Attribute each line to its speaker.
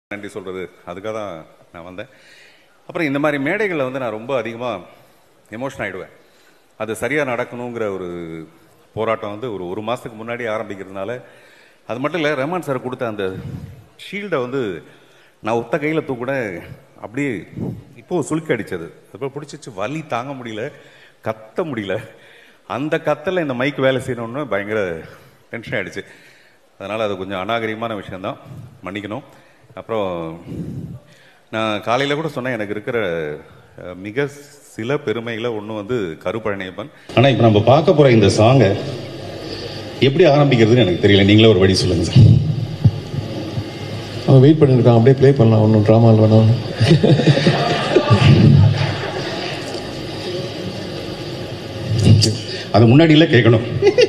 Speaker 1: நன்றி சொல்கிறது அதுக்காக தான் நான் வந்தேன் அப்புறம் இந்த மாதிரி மேடைகளில் வந்து நான் ரொம்ப அதிகமாக எமோஷன் ஆகிடுவேன் அது சரியாக நடக்கணுங்கிற ஒரு போராட்டம் வந்து ஒரு ஒரு மாதத்துக்கு முன்னாடி ஆரம்பிக்கிறதுனால அது மட்டும் இல்லை ரஹ்மான் சார் கொடுத்த அந்த ஷீல்டை வந்து நான் ஒத்த கையில் தூக்குன அப்படியே இப்போ சுளுக்கி அடிச்சது அப்புறம் பிடிச்சிச்சு வலி தாங்க முடியல கத்த முடியல அந்த கத்தல இந்த மைக் வேலை செய்யணும்னு பயங்கர டென்ஷன் ஆயிடுச்சு அதனால் அது கொஞ்சம் அநாகரிகமான விஷயம்தான் மன்னிக்கணும் அப்புறம் நான் காலையில் கூட சொன்னேன் எனக்கு இருக்கிற அஹ், மிக சில பெருமைகளை ஒன்று வந்து கருப்பழனியப்பன் ஆனால் இப்போ நம்ம பார்க்க போகிற இந்த சாங்கை எப்படி ஆரம்பிக்கிறதுன்னு எனக்கு தெரியல நீங்களே ஒரு வழி சொல்லுங்க சார்
Speaker 2: அவன் வெயிட் பண்ணிருக்கான் அப்படியே ப்ளே பண்ணலாம் ஒன்றும் ட்ராமாவில் வேணாம்
Speaker 1: அது முன்னாடியில் கேட்கணும்